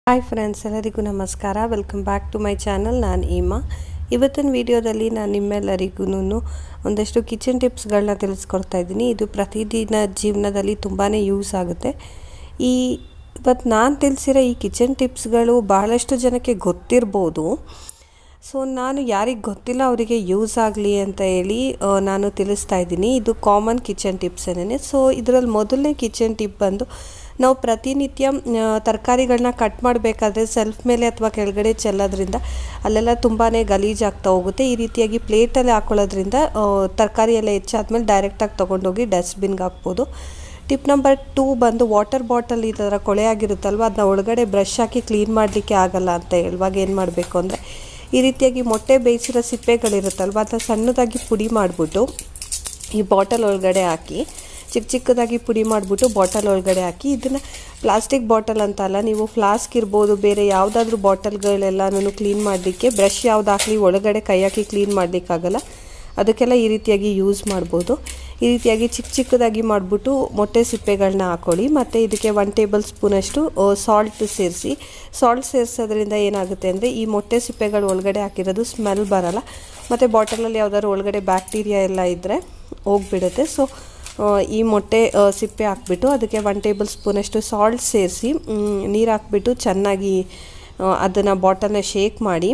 hi friends ಎಲ್ಲರಿಗೂ ನಮಸ್ಕಾರ welcome back to my channel ನಾನು ಈಮಾ ಇವತ್ತಿನ ವಿಡಿಯೋದಲ್ಲಿ ನಾನು ನಿಮ್ಮೆಲ್ಲರಿಗೂ ಒಂದಷ್ಟು ಕಿಚನ್ ಟಿಪ್ಸ್ಗಳನ್ನ ತಿಳಿಸ್ಕೊಡ್ತಾ ಇದ್ದೀನಿ ಇದು ಪ್ರತಿದಿನ ಜೀವನದಲ್ಲಿ ತುಂಬಾ ಯೂಸ್ ಆಗುತ್ತೆ ಈ ಇವತ್ತು ನಾನು ತಿಳಿಸಿರೋ ಈ ಕಿಚನ್ ಟಿಪ್ಸ್ಗಳು ಬಹಳಷ್ಟು ಜನಕ್ಕೆ ಗೊತ್ತಿರ್ಬೋದು ಸೊ ನಾನು ಯಾರಿಗೆ ಗೊತ್ತಿಲ್ಲ ಅವರಿಗೆ ಯೂಸ್ ಆಗಲಿ ಅಂತ ಹೇಳಿ ಆ, ನಾನು ತಿಳಿಸ್ತಾ ಇದ್ದೀನಿ ಇದು ಕಾಮನ್ ಕಿಚನ್ ಟಿಪ್ಸ್ ಏನೇ ಸೊ ಇದರಲ್ಲಿ ಮೊದಲನೇ ಕಿಚನ್ ಟಿಪ್ ಬಂದು ನಾವು ಪ್ರತಿನಿತ್ಯ ತರಕಾರಿಗಳನ್ನ ಕಟ್ ಮಾಡಬೇಕಾದ್ರೆ ಸೆಲ್ಫ್ ಮೇಲೆ ಅಥವಾ ಕೆಳಗಡೆ ಚೆಲ್ಲೋದ್ರಿಂದ ಅಲ್ಲೆಲ್ಲ ತುಂಬಾ ಗಲೀಜಾಗ್ತಾ ಹೋಗುತ್ತೆ ಈ ರೀತಿಯಾಗಿ ಪ್ಲೇಟಲ್ಲಿ ಹಾಕೊಳ್ಳೋದ್ರಿಂದ ತರಕಾರಿ ಎಲ್ಲ ಹೆಚ್ಚಾದ್ಮೇಲೆ ಡೈರೆಕ್ಟಾಗಿ ತೊಗೊಂಡೋಗಿ ಡಸ್ಟ್ಬಿನ್ಗೆ ಹಾಕ್ಬೋದು ಟಿಪ್ ನಂಬರ್ ಟೂ ಬಂದು ವಾಟರ್ ಬಾಟಲ್ ಈ ಥರ ಕೊಳೆ ಆಗಿರುತ್ತಲ್ವ ಅದನ್ನ ಒಳಗಡೆ ಬ್ರಷ್ ಹಾಕಿ ಕ್ಲೀನ್ ಮಾಡಲಿಕ್ಕೆ ಆಗಲ್ಲ ಅಂತ ಹೇಳುವಾಗ ಏನು ಮಾಡಬೇಕು ಅಂದರೆ ಈ ರೀತಿಯಾಗಿ ಮೊಟ್ಟೆ ಬೇಯಿಸಿರೋ ಸಿಪ್ಪೆಗಳಿರುತ್ತಲ್ವ ಅದನ್ನ ಸಣ್ಣದಾಗಿ ಪುಡಿ ಮಾಡಿಬಿಟ್ಟು ಈ ಬಾಟಲ್ ಒಳಗಡೆ ಹಾಕಿ ಚಿಕ್ಕ ಚಿಕ್ಕದಾಗಿ ಪುಡಿ ಮಾಡಿಬಿಟ್ಟು ಬಾಟಲ್ ಒಳಗಡೆ ಹಾಕಿ ಇದನ್ನು ಪ್ಲಾಸ್ಟಿಕ್ ಬಾಟಲ್ ಅಂತ ಅಲ್ಲ ನೀವು ಫ್ಲಾಸ್ಕ್ ಇರ್ಬೋದು ಬೇರೆ ಯಾವುದಾದ್ರೂ ಬಾಟಲ್ಗಳೆಲ್ಲನೂ ಕ್ಲೀನ್ ಮಾಡಲಿಕ್ಕೆ ಬ್ರಷ್ ಯಾವ್ದು ಹಾಕಲಿ ಒಳಗಡೆ ಕೈ ಹಾಕಿ ಕ್ಲೀನ್ ಮಾಡಲಿಕ್ಕಾಗಲ್ಲ ಅದಕ್ಕೆಲ್ಲ ಈ ರೀತಿಯಾಗಿ ಯೂಸ್ ಮಾಡ್ಬೋದು ಈ ರೀತಿಯಾಗಿ ಚಿಕ್ಕ ಚಿಕ್ಕದಾಗಿ ಮಾಡಿಬಿಟ್ಟು ಮೊಟ್ಟೆ ಸಿಪ್ಪೆಗಳನ್ನ ಹಾಕೊಳ್ಳಿ ಮತ್ತು ಇದಕ್ಕೆ ಒನ್ ಟೇಬಲ್ ಸ್ಪೂನಷ್ಟು ಸಾಲ್ಟ್ ಸೇರಿಸಿ ಸಾಲ್ಟ್ ಸೇರಿಸೋದ್ರಿಂದ ಏನಾಗುತ್ತೆ ಅಂದರೆ ಈ ಮೊಟ್ಟೆ ಸಿಪ್ಪೆಗಳು ಒಳಗಡೆ ಹಾಕಿರೋದು ಸ್ಮೆಲ್ ಬರಲ್ಲ ಮತ್ತು ಬಾಟಲಲ್ಲಿ ಯಾವ್ದಾದ್ರು ಒಳಗಡೆ ಬ್ಯಾಕ್ಟೀರಿಯಾ ಎಲ್ಲ ಇದ್ದರೆ ಹೋಗ್ಬಿಡುತ್ತೆ ಸೊ ಈ ಮೊಟ್ಟೆ ಸಿಪ್ಪೆ ಹಾಕ್ಬಿಟ್ಟು ಅದಕ್ಕೆ ಒನ್ ಟೇಬಲ್ ಸ್ಪೂನಷ್ಟು ಸಾಲ್ಟ್ ಸೇರಿಸಿ ನೀರು ಹಾಕ್ಬಿಟ್ಟು ಚೆನ್ನಾಗಿ ಅದನ್ನು ಬಾಟಲ್ನ ಶೇಕ್ ಮಾಡಿ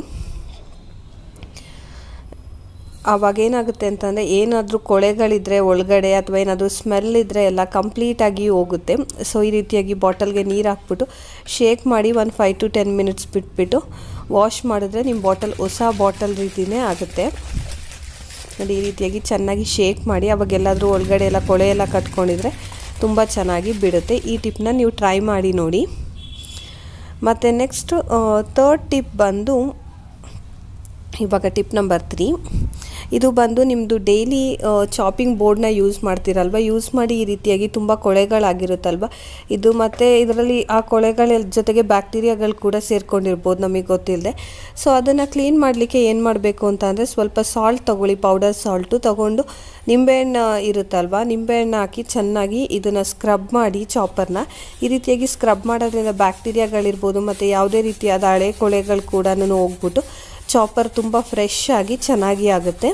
ಆವಾಗ ಏನಾಗುತ್ತೆ ಅಂತಂದರೆ ಏನಾದರೂ ಕೊಳೆಗಳಿದ್ರೆ ಒಳಗಡೆ ಅಥವಾ ಏನಾದರೂ ಸ್ಮೆಲ್ ಇದ್ದರೆ ಎಲ್ಲ ಕಂಪ್ಲೀಟಾಗಿ ಹೋಗುತ್ತೆ ಸೊ ಈ ರೀತಿಯಾಗಿ ಬಾಟಲ್ಗೆ ನೀರು ಹಾಕ್ಬಿಟ್ಟು ಶೇಕ್ ಮಾಡಿ ಒಂದು ಫೈವ್ ಟು ಟೆನ್ ಮಿನಿಟ್ಸ್ ಬಿಟ್ಬಿಟ್ಟು ವಾಶ್ ಮಾಡಿದ್ರೆ ನಿಮ್ಮ ಬಾಟಲ್ ಹೊಸ ಬಾಟಲ್ ರೀತಿಯೇ ಆಗುತ್ತೆ ನೋಡಿ ಈ ರೀತಿಯಾಗಿ ಚೆನ್ನಾಗಿ ಶೇಕ್ ಮಾಡಿ ಅವಾಗೆಲ್ಲಾದರೂ ಒಳಗಡೆ ಎಲ್ಲ ಕೊಳೆ ಎಲ್ಲ ಕಟ್ಕೊಂಡಿದ್ರೆ ತುಂಬ ಚೆನ್ನಾಗಿ ಬಿಡುತ್ತೆ ಈ ಟಿಪ್ನ ನೀವು ಟ್ರೈ ಮಾಡಿ ನೋಡಿ ಮತ್ತು ನೆಕ್ಸ್ಟ್ ತರ್ಡ್ ಟಿಪ್ ಬಂದು ಇವಾಗ ಟಿಪ್ ನಂಬರ್ ತ್ರೀ ಇದು ಬಂದು ನಿಮ್ಮದು ಡೈಲಿ ಚಾಪಿಂಗ್ ಬೋರ್ಡ್ನ ಯೂಸ್ ಮಾಡ್ತೀರಲ್ವ ಯೂಸ್ ಮಾಡಿ ಈ ರೀತಿಯಾಗಿ ತುಂಬ ಕೊಳೆಗಳಾಗಿರುತ್ತಲ್ವ ಇದು ಮತ್ತು ಇದರಲ್ಲಿ ಆ ಕೊಳೆಗಳ ಜೊತೆಗೆ ಬ್ಯಾಕ್ಟೀರಿಯಾಗಳು ಕೂಡ ಸೇರ್ಕೊಂಡಿರ್ಬೋದು ನಮಗೆ ಗೊತ್ತಿಲ್ಲದೆ ಸೊ ಅದನ್ನು ಕ್ಲೀನ್ ಮಾಡಲಿಕ್ಕೆ ಏನು ಮಾಡಬೇಕು ಅಂತ ಅಂದರೆ ಸ್ವಲ್ಪ ಸಾಲ್ಟ್ ತೊಗೊಳ್ಳಿ ಪೌಡರ್ ಸಾಲ್ಟು ತೊಗೊಂಡು ನಿಂಬೆಹಣ್ಣು ಇರುತ್ತಲ್ವ ನಿಂಬೆಹಣ್ಣು ಹಾಕಿ ಚೆನ್ನಾಗಿ ಇದನ್ನು ಸ್ಕ್ರಬ್ ಮಾಡಿ ಚಾಪರ್ನ ಈ ರೀತಿಯಾಗಿ ಸ್ಕ್ರಬ್ ಮಾಡೋದ್ರಿಂದ ಬ್ಯಾಕ್ಟೀರಿಯಾಗಳಿರ್ಬೋದು ಮತ್ತು ಯಾವುದೇ ರೀತಿಯಾದ ಹಳೆ ಕೊಳೆಗಳು ಕೂಡ ಹೋಗ್ಬಿಟ್ಟು ಚಾಪರ್ ತುಂಬ ಫ್ರೆಶ್ ಆಗಿ ಚೆನ್ನಾಗಿ ಆಗುತ್ತೆ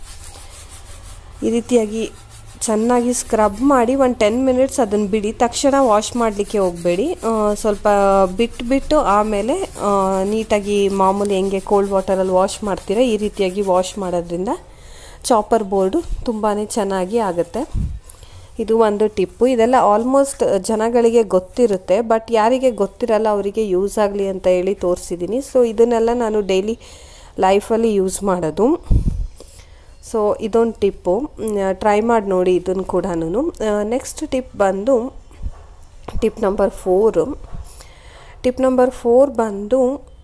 ಈ ರೀತಿಯಾಗಿ ಚೆನ್ನಾಗಿ ಸ್ಕ್ರಬ್ ಮಾಡಿ ಒಂದು ಟೆನ್ ಮಿನಿಟ್ಸ್ ಅದನ್ನು ಬಿಡಿ ತಕ್ಷಣ ವಾಶ್ ಮಾಡಲಿಕ್ಕೆ ಹೋಗಬೇಡಿ ಸ್ವಲ್ಪ ಬಿಟ್ಬಿಟ್ಟು ಆಮೇಲೆ ನೀಟಾಗಿ ಮಾಮೂಲಿ ಹೆಂಗೆ ಕೋಲ್ಡ್ ವಾಟರಲ್ಲಿ ವಾಶ್ ಮಾಡ್ತೀರ ಈ ರೀತಿಯಾಗಿ ವಾಶ್ ಮಾಡೋದ್ರಿಂದ ಚಾಪರ್ ಬೋರ್ಡು ತುಂಬಾ ಚೆನ್ನಾಗಿ ಆಗುತ್ತೆ ಇದು ಒಂದು ಟಿಪ್ಪು ಇದೆಲ್ಲ ಆಲ್ಮೋಸ್ಟ್ ಜನಗಳಿಗೆ ಗೊತ್ತಿರುತ್ತೆ ಬಟ್ ಯಾರಿಗೆ ಗೊತ್ತಿರಲ್ಲ ಅವರಿಗೆ ಯೂಸ್ ಆಗಲಿ ಅಂತ ಹೇಳಿ ತೋರಿಸಿದ್ದೀನಿ ಸೊ ಇದನ್ನೆಲ್ಲ ನಾನು ಡೈಲಿ ಲೈಫಲ್ಲಿ ಯೂಸ್ ಮಾಡೋದು ಸೊ ಇದೊಂದು ಟಿಪ್ಪು ಟ್ರೈ ಮಾಡಿ ನೋಡಿ ಇದನ್ನು ಕೂಡ ನೆಕ್ಸ್ಟ್ ಟಿಪ್ ಬಂದು tip number four tip number four ಬಂದು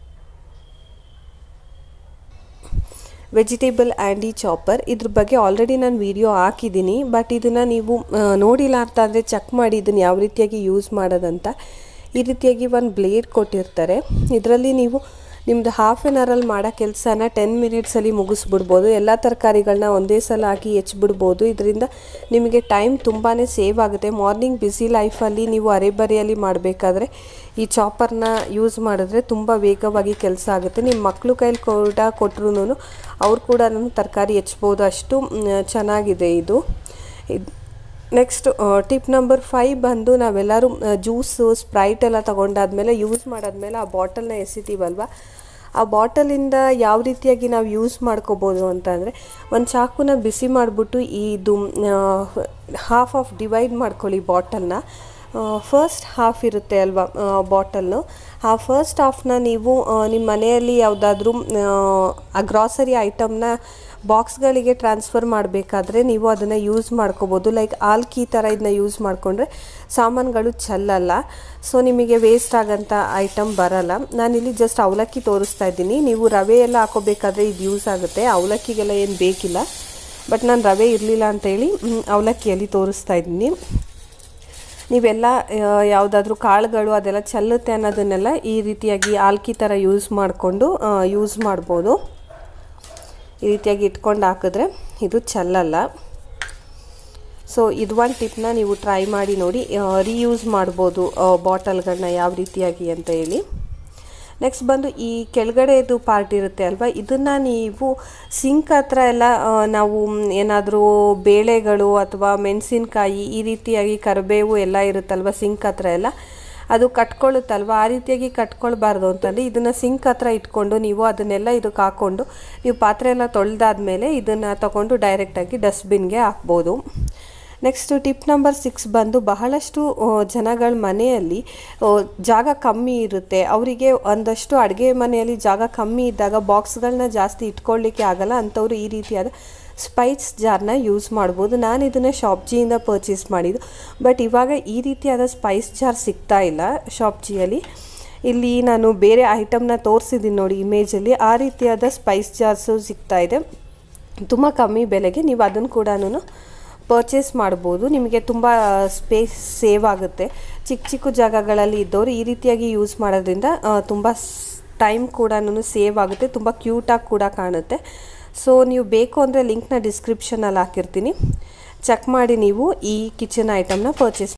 ವೆಜಿಟೇಬಲ್ ಆ್ಯಂಡಿ ಚಾಪರ್ ಇದ್ರ ಬಗ್ಗೆ ಆಲ್ರೆಡಿ ನಾನು ವಿಡಿಯೋ ಹಾಕಿದ್ದೀನಿ ಬಟ್ ಇದನ್ನು ನೀವು ನೋಡಿಲ್ಲ ಅಂತ ಅಂದರೆ ಚೆಕ್ ಮಾಡಿ ಇದನ್ನು ಯಾವ ರೀತಿಯಾಗಿ ಯೂಸ್ ಮಾಡೋದಂತ ಈ ರೀತಿಯಾಗಿ ಒಂದು ಬ್ಲೇಡ್ ಕೊಟ್ಟಿರ್ತಾರೆ ಇದರಲ್ಲಿ ನೀವು ನಿಮ್ಮದು ಹಾಫ್ ಆನ್ ಅವರಲ್ಲಿ ಮಾಡೋ ಕೆಲಸನ ಟೆನ್ ಮಿನಿಟ್ಸಲ್ಲಿ ಮುಗಿಸ್ಬಿಡ್ಬೋದು ಎಲ್ಲ ತರಕಾರಿಗಳನ್ನ ಒಂದೇ ಸಲ ಹಾಕಿ ಹೆಚ್ಚಿಬಿಡ್ಬೋದು ಇದರಿಂದ ನಿಮಗೆ ಟೈಮ್ ತುಂಬಾ ಸೇವ್ ಆಗುತ್ತೆ ಮಾರ್ನಿಂಗ್ ಬ್ಯುಸಿ ಲೈಫಲ್ಲಿ ನೀವು ಅರೆಬರೆಯಲ್ಲಿ ಮಾಡಬೇಕಾದ್ರೆ ಈ ಚಾಪರ್ನ ಯೂಸ್ ಮಾಡಿದ್ರೆ ತುಂಬ ವೇಗವಾಗಿ ಕೆಲಸ ಆಗುತ್ತೆ ನಿಮ್ಮ ಮಕ್ಕಳು ಕೈಲಿ ಕೂಡ ಕೊಟ್ಟರು ಅವ್ರು ಕೂಡ ತರಕಾರಿ ಹೆಚ್ಚಬೋದು ಅಷ್ಟು ಚೆನ್ನಾಗಿದೆ ಇದು ಇದು ನೆಕ್ಸ್ಟ್ ಟಿಪ್ ನಂಬರ್ ಫೈವ್ ಬಂದು ನಾವೆಲ್ಲರೂ ಜ್ಯೂಸು ಸ್ಪ್ರೈಟ್ ಎಲ್ಲ ತೊಗೊಂಡಾದ್ಮೇಲೆ ಯೂಸ್ ಮಾಡಾದ್ಮೇಲೆ ಆ ಬಾಟಲ್ನ ಎಸಿತೀವಲ್ವ ಆ ಬಾಟಲಿಂದ ಯಾವ ರೀತಿಯಾಗಿ ನಾವು ಯೂಸ್ ಮಾಡ್ಕೋಬೋದು ಅಂತಂದರೆ ಒಂದು ಚಾಕುನ ಬಿಸಿ ಮಾಡಿಬಿಟ್ಟು ಇದು ಹಾಫ್ ಆಫ್ ಡಿವೈಡ್ ಮಾಡ್ಕೊಳ್ಳಿ ಬಾಟಲ್ನ ಫಸ್ಟ್ ಹಾಫ್ ಇರುತ್ತೆ ಅಲ್ವಾ ಬಾಟಲ್ನು ಆ ಫಸ್ಟ್ ಹಾಫ್ನ ನೀವು ನಿಮ್ಮ ಮನೆಯಲ್ಲಿ ಯಾವುದಾದ್ರೂ ಆ ಗ್ರಾಸರಿ ಐಟಮ್ನ ಬಾಕ್ಸ್ಗಳಿಗೆ ಟ್ರಾನ್ಸ್ಫರ್ ಮಾಡಬೇಕಾದ್ರೆ ನೀವು ಅದನ್ನು ಯೂಸ್ ಮಾಡ್ಕೋಬೋದು ಲೈಕ್ ಆಲ್ಕಿ ಥರ ಇದನ್ನ ಯೂಸ್ ಮಾಡಿಕೊಂಡ್ರೆ ಸಾಮಾನುಗಳು ಚೆಲ್ಲಲ್ಲ ಸೊ ನಿಮಗೆ ವೇಸ್ಟ್ ಆಗೋಂಥ ಐಟಮ್ ಬರಲ್ಲ ನಾನಿಲ್ಲಿ ಜಸ್ಟ್ ಅವಲಕ್ಕಿ ತೋರಿಸ್ತಾ ಇದ್ದೀನಿ ನೀವು ರವೆ ಎಲ್ಲ ಹಾಕೋಬೇಕಾದ್ರೆ ಇದು ಯೂಸ್ ಆಗುತ್ತೆ ಅವಲಕ್ಕಿಗೆಲ್ಲ ಏನು ಬೇಕಿಲ್ಲ ಬಟ್ ನಾನು ರವೆ ಇರಲಿಲ್ಲ ಅಂತೇಳಿ ಅವಲಕ್ಕಿಯಲ್ಲಿ ತೋರಿಸ್ತಾ ಇದ್ದೀನಿ ನೀವೆಲ್ಲ ಯಾವುದಾದ್ರೂ ಕಾಳುಗಳು ಅದೆಲ್ಲ ಚೆಲ್ಲುತ್ತೆ ಅನ್ನೋದನ್ನೆಲ್ಲ ಈ ರೀತಿಯಾಗಿ ಆಲ್ಕಿ ಥರ ಯೂಸ್ ಮಾಡಿಕೊಂಡು ಯೂಸ್ ಮಾಡ್ಬೋದು ಈ ರೀತಿಯಾಗಿ ಇಟ್ಕೊಂಡು ಹಾಕಿದ್ರೆ ಇದು ಚೆಲ್ಲಲ್ಲ ಸೊ ಇದು ಒಂದು ಟಿಪ್ನ ನೀವು ಟ್ರೈ ಮಾಡಿ ನೋಡಿ ರೀಯೂಸ್ ಮಾಡ್ಬೋದು ಬಾಟಲ್ಗಳನ್ನ ಯಾವ ರೀತಿಯಾಗಿ ಅಂತ ಹೇಳಿ ನೆಕ್ಸ್ಟ್ ಬಂದು ಈ ಕೆಳಗಡೆದು ಪಾರ್ಟ್ ಇರುತ್ತೆ ಅಲ್ವಾ ಇದನ್ನು ನೀವು ಸಿಂಕ್ ಹತ್ರ ಎಲ್ಲ ಆ, ನಾವು ಏನಾದರೂ ಬೇಳೆಗಳು ಅಥವಾ ಮೆಣಸಿನ್ಕಾಯಿ ಈ ರೀತಿಯಾಗಿ ಕರಿಬೇವು ಎಲ್ಲ ಇರುತ್ತಲ್ವ ಸಿಂಕ್ ಹತ್ರ ಎಲ್ಲ ಅದು ಕಟ್ಕೊಳ್ಳುತ್ತಲ್ವ ಆ ರೀತಿಯಾಗಿ ಕಟ್ಕೊಳ್ಬಾರ್ದು ಅಂತಂದರೆ ಇದನ್ನು ಸಿಂಕ್ ಹತ್ರ ಇಟ್ಕೊಂಡು ನೀವು ಅದನ್ನೆಲ್ಲ ಇದಕ್ಕೆ ಹಾಕ್ಕೊಂಡು ನೀವು ಪಾತ್ರೆ ಎಲ್ಲ ತೊಳೆದಾದ್ಮೇಲೆ ಇದನ್ನು ತಗೊಂಡು ಡೈರೆಕ್ಟಾಗಿ ಡಸ್ಟ್ಬಿನ್ಗೆ ಹಾಕ್ಬೋದು ನೆಕ್ಸ್ಟ್ ಟಿಪ್ ನಂಬರ್ ಸಿಕ್ಸ್ ಬಂದು ಬಹಳಷ್ಟು ಆ, ಜನಗಳ ಮನೆಯಲ್ಲಿ ಆ, ಜಾಗ ಕಮ್ಮಿ ಇರುತ್ತೆ ಅವರಿಗೆ ಒಂದಷ್ಟು ಅಡುಗೆ ಮನೆಯಲ್ಲಿ ಜಾಗ ಕಮ್ಮಿ ಇದ್ದಾಗ ಬಾಕ್ಸ್ಗಳನ್ನ ಜಾಸ್ತಿ ಇಟ್ಕೊಳ್ಳಿಕ್ಕೆ ಆಗಲ್ಲ ಅಂಥವ್ರು ಈ ರೀತಿಯಾದ ಸ್ಪೈಸ್ ಜಾರ್ನ ಯೂಸ್ ಮಾಡ್ಬೋದು ನಾನು ಇದನ್ನು ಶಾಪ್ಜಿಯಿಂದ ಪರ್ಚೇಸ್ ಮಾಡಿದ್ದು ಬಟ್ ಇವಾಗ ಈ ರೀತಿಯಾದ ಸ್ಪೈಸ್ ಜಾರ್ ಸಿಗ್ತಾ ಇಲ್ಲ ಶಾಪ್ಜಿಯಲ್ಲಿ ಇಲ್ಲಿ ನಾನು ಬೇರೆ ಐಟಮ್ನ ತೋರಿಸಿದ್ದೀನಿ ನೋಡಿ ಇಮೇಜಲ್ಲಿ ಆ ರೀತಿಯಾದ ಸ್ಪೈಸ್ ಜಾರ್ಸು ಸಿಗ್ತಾ ಇದೆ ತುಂಬ ಕಮ್ಮಿ ಬೆಲೆಗೆ ನೀವು ಅದನ್ನು ಕೂಡ ಪರ್ಚೇಸ್ ಮಾಡ್ಬೋದು ನಿಮಗೆ ತುಂಬ ಸ್ಪೇಸ್ ಸೇವ್ ಆಗುತ್ತೆ ಚಿಕ್ಕ ಚಿಕ್ಕ ಜಾಗಗಳಲ್ಲಿ ಇದ್ದವರು ಈ ರೀತಿಯಾಗಿ ಯೂಸ್ ಮಾಡೋದ್ರಿಂದ ತುಂಬ ಟೈಮ್ ಕೂಡ ಸೇವ್ ಆಗುತ್ತೆ ತುಂಬ ಕ್ಯೂಟಾಗಿ ಕೂಡ ಕಾಣುತ್ತೆ ಸೊ ನೀವು ಬೇಕು ಅಂದರೆ ಲಿಂಕ್ನ ಡಿಸ್ಕ್ರಿಪ್ಷನಲ್ಲಿ ಹಾಕಿರ್ತೀನಿ ಚೆಕ್ ಮಾಡಿ ನೀವು ಈ ಕಿಚನ್ ಐಟಮ್ನ ಪರ್ಚೇಸ್